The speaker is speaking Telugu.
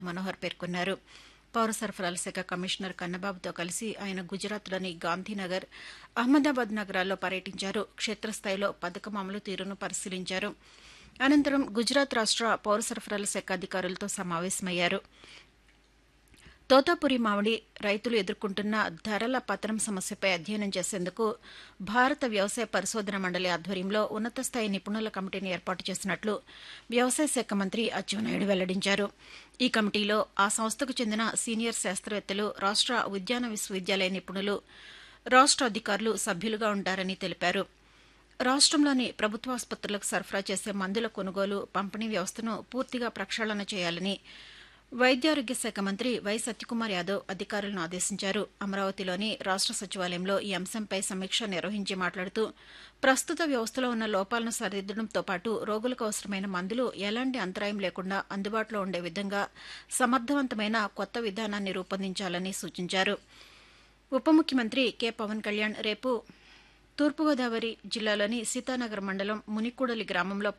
మనోహర్ పేర్కొన్నారు పౌర సరఫరాల శాఖ కమిషనర్ కన్నబాబుతో కలిసి ఆయన గుజరాత్లోని గాంధీనగర్ అహ్మదాబాద్ నగరాల్లో పర్యటించారు క్షేత్రస్థాయిలో పథకం అమలు తీరును పరిశీలించారు అనంతరం గుజరాత్ రాష్ట పౌర సరఫరాల శాఖ అధికారులతో సమావేశమయ్యారు తోతాపురి మామిడి రైతులు ఎదుర్కొంటున్న ధరల పతనం సమస్యపై అధ్యయనం చేసేందుకు భారత వ్యవసాయ పరిశోధన మండలి ఆధ్వర్యంలో ఉన్నత స్థాయి నిపుణుల కమిటీని ఏర్పాటు చేసినట్లు వ్యవసాయ శాఖ మంత్రి అచ్చెన్నాయుడు వెల్లడించారు ఈ కమిటీలో ఆ సంస్థకు చెందిన సీనియర్ శాస్త్రవేత్తలు రాష్ట ఉద్యాన విశ్వవిద్యాలయ నిపుణులు రాష్ట అధికారులు సభ్యులుగా ఉంటారని తెలిపారు రాష్ట్రంలోని ప్రభుత్వ ఆసుపత్రులకు సరఫరా చేసే మందుల కొనుగోలు పంపిణీ వ్యవస్థను పూర్తిగా ప్రక్షాళన చేయాలని వైద్యారోగ్య శాఖ మంత్రి వై సత్యకుమార్ యాదవ్ అధికారులను ఆదేశించారు అమరావతిలోని రాష్ట సచివాలయంలో ఈ అంశంపై సమీక్ష నిర్వహించి మాట్లాడుతూ ప్రస్తుత వ్యవస్థలో ఉన్న లోపాలను సరిదిద్దడంతో పాటు రోగులకు అవసరమైన మందులు ఎలాంటి అంతరాయం లేకుండా అందుబాటులో ఉండే విధంగా సమర్థవంతమైన కొత్త విధానాన్ని రూపొందించాలని సూచించారు ఉప ముఖ్యమంత్రి కె పవన్ కళ్యాణ్ రేపు తూర్పుగోదావరి జిల్లాలోని సీతానగర్ మండలం మునికూడలి గ్రామంలో